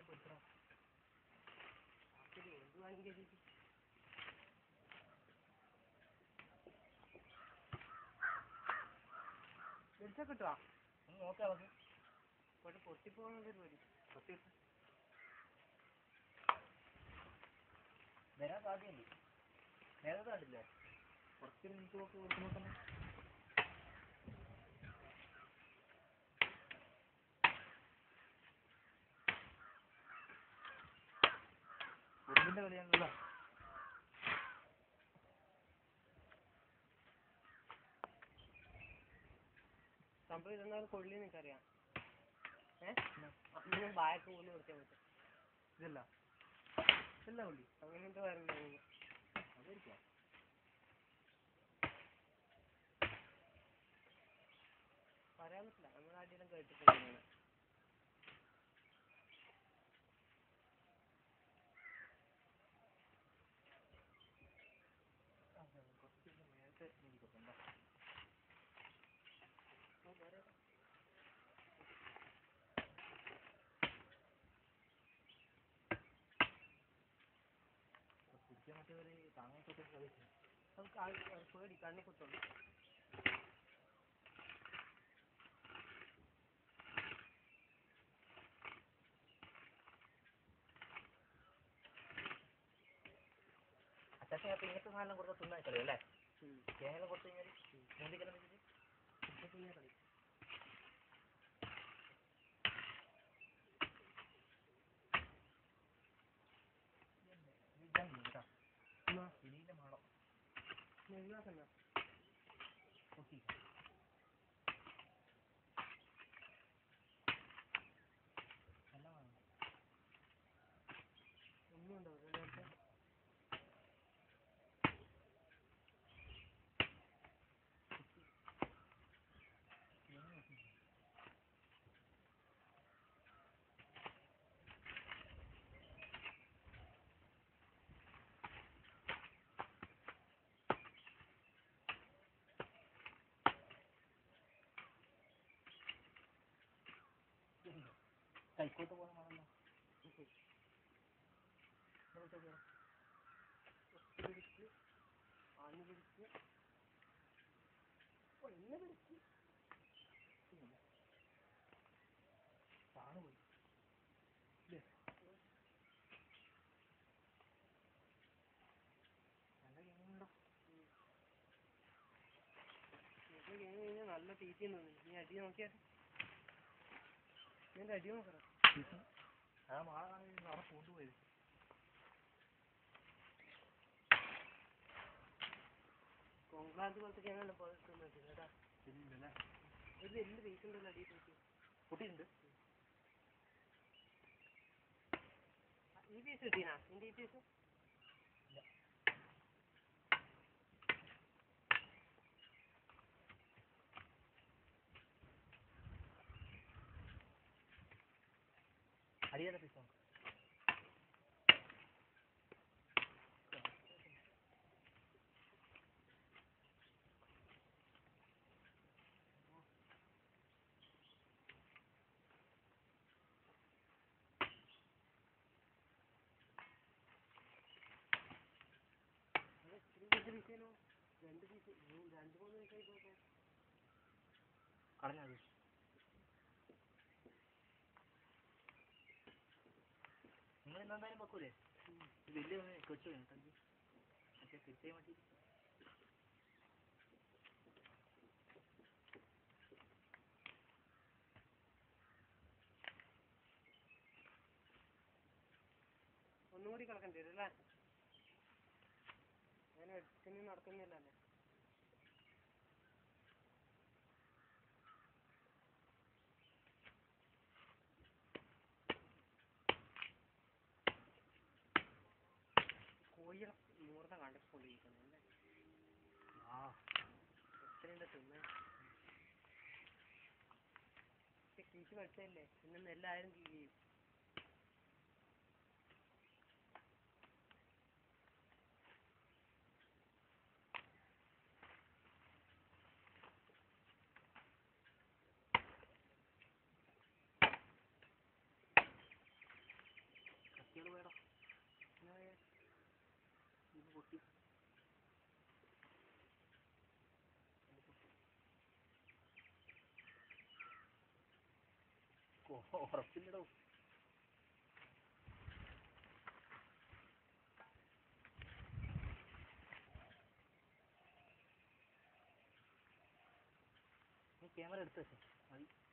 പൊരിക്കണം ശരി എന്ത് വാങ്ങി കഴിച്ചു വെളിച്ചൊക്കെ കിട്ടുവാ ഒന്ന് നോക്കാം നമുക്ക് ഇവിടെ പൊട്ടിപ്പോകുന്ന പരിപാടി പൊട്ടിയിട്ട് വരാൻ സാധ്യതയുണ്ട് നേരത്തെ കണ്ടില്ലേ കുറച്ച് മിനിറ്റ് നോക്കി കൊടുത്തു നോക്കണം ഉറുമ്പിന്റെ കളിയാണല്ലോ സംഭവം ഇതെന്തായാലും കൊള്ളി നിനക്കറിയാം ഏഹ് അങ്ങനെ ബാക്ക് ഊന്ന് കൊടുക്കാൻ പറ്റും ഇതല്ല ഇതല്ല ഉള്ളി അങ്ങനത്തെ വരണ്ടേ അതായിരിക്കാം പറയാൻ പറ്റില്ല നമ്മുടെ അടിയെല്ലാം കേട്ടിട്ടുണ്ട് ഇങ്ങനെ. കുറച്ച് നേരത്തെ നീക്കിക്കോട്ടെ എന്താ ഓ, വേറെ പിടിക്കാൻ പറ്റിയവര് താങ്ങാൻ പറ്റിയ കളിച്ചു അത് കാ- അത് പേടി കണ്ണി കുത്തുള്ളൂ അത്യാവശ്യം അപ്പൊ ഇങ്ങനത്തെ സാധനം കൊടുത്താൽ തിന്നാൻ കളി അല്ലേ ഉം. തേങ്ങ കൊടുത്തു കഴിഞ്ഞാൽ മൂന്നിക്കെല്ലാം വെച്ചിട്ട് ഇതൊക്കെ ഇങ്ങനെ കളി ഇതാണ് കേട്ടോ എന്നാ, ഇനിയിലെ മാടം നീ ഒഴിവാക്കണ്ട. ഓക്കെ നല്ല മാടം ഒന്നും ഉണ്ടാവില്ല നേരത്തെ കൈക്കോട്ട് പോകുന്ന മാടം പിടിച്ച് ആഞ്ഞു പിടിച്ച് ഓ, എന്നെ പിടിച്ച് താണ് പോയി നല്ല ഗെയിമുണ്ടോ ഇത് കഴിഞ്ഞ് കഴിഞ്ഞാൽ നല്ല തീറ്റയും തോന്നുന്നു നീ അടി നോക്കിയാ നിന്റെ അടി നോക്കണം ആ മാട കാണുന്നത് അവിടെ കൊണ്ടുപോയത് കോൺഗ്ലാസ് പോലത്തെ ഞങ്ങൾ പോയിട്ടുണ്ട് കേട്ടാ ഇല്ലല്ലേ ഒരു വലിയ പീസ് ഉണ്ടല്ലോ അടിയിൽ നോക്കി പൊട്ടിയിട്ടുണ്ട് ഈ പീസ് കിട്ടീനാ നിന്റെ ഈ പീസ് അടിയാതെ പൈസ നോക്ക് ഇത്രയും വലിയ പീസേനോ രണ്ട് പീസ് രണ്ട് മൂന്ന് പീസായി പോയപ്പോ കളഞ്ഞത് നിങ്ങൾ എന്തായാലും വെക്കൂലേ ഇത് വലിയ കൊച്ചു കേട്ടോ മറ്റേ കിട്ടിയ മതി ഒന്നും കൂടി കിടക്കേണ്ടി വരും അല്ലേ ഞാൻ എടുത്തിന് നടക്കുന്നില്ലല്ലേ കോഴികളെ മൂർത്ത കണ്ടിക്കൊണ്ടിരിക്കുന്നു അല്ലേ ആ എത്രയുണ്ട് തിന്നാൻ കൃഷി പഠിച്ചതല്ലേ പിന്നെ നെല്ലായാലും ചെയ്യും ഉറപ്പില്ലടോ നീ ക്യാമറ എടുത്ത് വെച്ചോ മതി